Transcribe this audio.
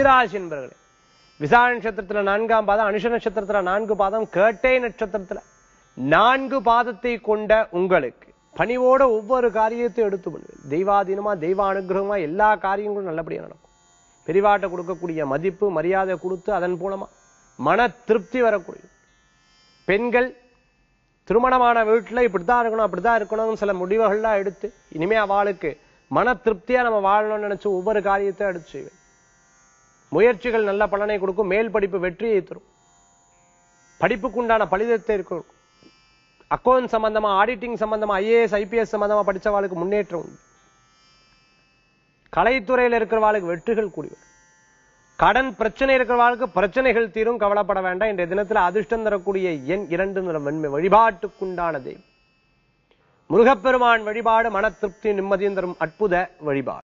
விருச்சிராசி என்பவர்களே விசாக நட்சத்திரத்துல நான்காம் பாதம் அனுஷ நட்சத்திரத்துல நான்கு பாதம் கேட்டை நட்சத்திரத்துல நான்கு பாதத்தை கொண்ட உங்களுக்கு பணிவோட ஒவ்வொரு காரியத்தையும் எடுத்து பண்ணுவேன் தெய்வாதீனமா தெய்வ அனுகிரகமா எல்லா காரியங்களும் நல்லபடியா நடக்கும் பெரிவாட்ட கொடுக்கக்கூடிய மதிப்பு மரியாதை கொடுத்து அதன் மூலமா மன திருப்தி வரக்கூடிய பெண்கள் திருமணமான வீட்டுல இப்படித்தான் இருக்கணும் அப்படித்தான் இருக்கணும்னு சில முடிவுகள்லாம் எடுத்து இனிமே அவளுக்கு மன திருப்தியா நம்ம வாழணும்னு நினைச்சு ஒவ்வொரு காரியத்தை எடுத்து செய்வேன் முயற்சிகள் நல்ல பலனை கொடுக்கும் மேல் படிப்பு வெற்றியை தரும் படிப்புக்குண்டான பலிதத்தை இருக்கும் அக்கௌண்ட் சம்பந்தமா ஆடிட்டிங் சம்பந்தமா ஐஏஎஸ் ஐபிஎஸ் சம்பந்தமா படிச்சவாளுக்கு முன்னேற்றம் உண்டு கலைத்துறையில் இருக்கிறவாளுக்கு வெற்றிகள் கூடி வரும் கடன் பிரச்சனை இருக்கிறவாளுக்கு பிரச்சனைகள் தீரும் கவலைப்பட வேண்டாம் இன்றைய தினத்துல அதிர்ஷ்டம் தரக்கூடிய எண் இரண்டு நிறம் வெண்மை வழிபாட்டுக்குண்டான தெய்வம் முருகப்பெருமான் வழிபாடு மன திருப்தி நிம்மதியும் தரும் அற்புத வழிபாடு